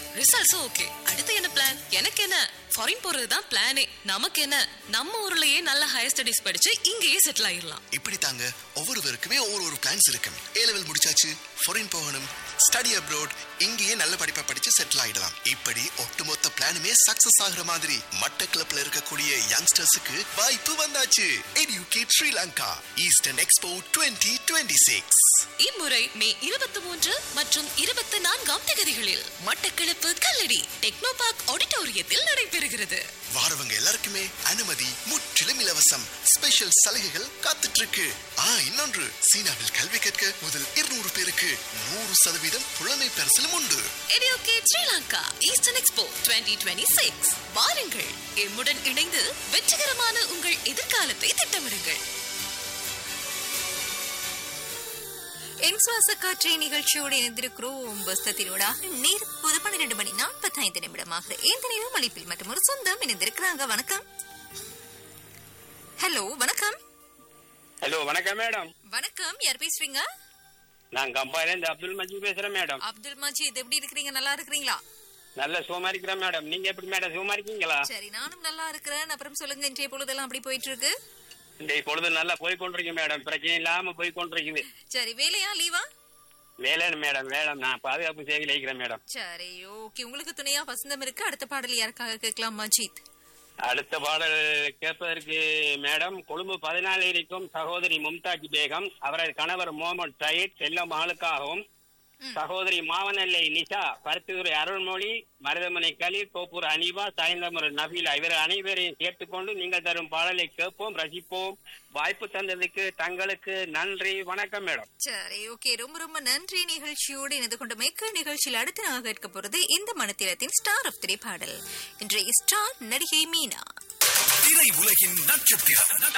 ரிசல்ட்ஸும் okay அடுத்து என்ன plan எனக்கு என்ன ஃபாரின் போறது தான் பிளானே நமக்கு என்ன நம்ம ஊர்லயே நல்ல ஹையர் ஸ்டடிஸ் படிச்சு இங்கேயே செட்டில் ஆயிடலாம் இப்படி தாங்க ஒவ்வொருவருக்குமே ஒவ்வொரு ஒரு பிளான்ஸ் இருக்கும் ஏ லெவல் முடிச்சாச்சு ஃபாரின் போகணும் ஸ்டடி அப்ரோட் இங்கேயே நல்ல படிப்பை படிச்சு செட்டில் ஆயிடலாம் இப்படி ஒட்டுமொத்த பிளானுமே சக்சஸ் ஆகுற மாதிரி மட்டக்களப்ல இருக்கக்கூடிய யங்ஸ்டர்ஸுக்கு வாய்ப்பு வந்தாச்சு எடியூகேட் ஸ்ரீலங்கா ஈஸ்டர்ன் எக்ஸ்போ 2026 இம்முறை மே இருபத்தி மூன்று மற்றும் இருபத்தி நான்காம் தேதிகளில் மட்டக்களப்பு கல்லடி டெக்னோ பார்க் ஆடிட்டோரியத்தில் நடைபெறுகிறது வாரவங்க எல்லாருக்குமே அனுமதி முற்றிலும் இலவசம் ஸ்பெஷல் சலுகைகள் காத்துட்டு இருக்கு ஆ இன்னொன்று சீனாவில் கல்வி கற்க முதல் இருநூறு பேருக்கு நூறு சதவீதம் புலமை பரிசிலும் உண்டு எடியோகேட் ஸ்ரீலங்கா ஈஸ்டர்ன் எக்ஸ்போ 2026 வாருங்கள் எம்முடன் இணைந்து வெற்றிகரமான உங்கள் எதிர்காலத்தை திட்டமிடுங்கள் என் சுவாச காற்றை நிகழ்ச்சியோடு இணைந்திருக்கிறோம் பஸ்தத்தினோடாக நேர் பொது பன்னிரண்டு மணி நாற்பத்தைந்து நிமிடமாக இந்த நேரம் அளிப்பில் மற்றும் ஒரு சொந்தம் இணைந்திருக்கிறாங்க வணக்கம் ஹலோ வணக்கம் ஹலோ வணக்கம் மேடம் வணக்கம் யார் பேசுறீங்க நான் கம்பாயில இருந்து அப்துல் மஜீத் பேசுறேன் மேடம் அப்துல் மஜீத் எப்படி இருக்கிறீங்க நல்லா இருக்கிறீங்களா நல்ல சுகமா இருக்கிறேன் மேடம் நீங்க எப்படி மேடம் சுகமா இருக்கீங்களா சரி நானும் நல்லா இருக்கிறேன் அப்புறம் சொல்லுங்க இன்றைய பொழுதெல்லாம் அப்படி போயிட்டு இருக்கு இந்த பொழுது நல்லா போய் கொண்டிருக்கு மேடம் பிரச்சனை இல்லாம போய் கொண்டிருக்குது சரி வேலையா லீவா வேலை மேடம் வேடம் நான் பாதுகாப்பு சேவையில் இருக்கிறேன் மேடம் சரி ஓகே உங்களுக்கு துணையா வசந்தம் இருக்கு அடுத்த பாடல் யாருக்காக கேட்கலாம் மஜீத் அடுத்த பாடல் கேட்பதற்கு மேடம் கொழும்பு பதினாலு இருக்கும் சகோதரி மும்தாஜ் பேகம் அவரது கணவர் முகமது சயீத் செல்ல மகளுக்காகவும் சகோதரி மாவனல்லை நிஷா பருத்திதுறை அருள்மொழி மருதமனை கலீர் தோப்பூர் அனிபா சாய்ந்தமர் நபீலா இவர் அனைவரையும் சேர்த்துக்கொண்டு நீங்கள் தரும் பாடலை கேட்போம் ரசிப்போம் வாய்ப்பு தந்ததுக்கு தங்களுக்கு நன்றி வணக்கம் மேடம் சரி ஓகே ரொம்ப ரொம்ப நன்றி நிகழ்ச்சியோடு இணைந்து கொண்ட மேற்கு நிகழ்ச்சியில் அடுத்து நாங்கள் கேட்க போறது இந்த மனத்திலத்தின் ஸ்டார் ஆஃப் த்ரீ பாடல் இன்றைய ஸ்டார் நடிகை மீனா திரை உலகின் நட்சத்திரம்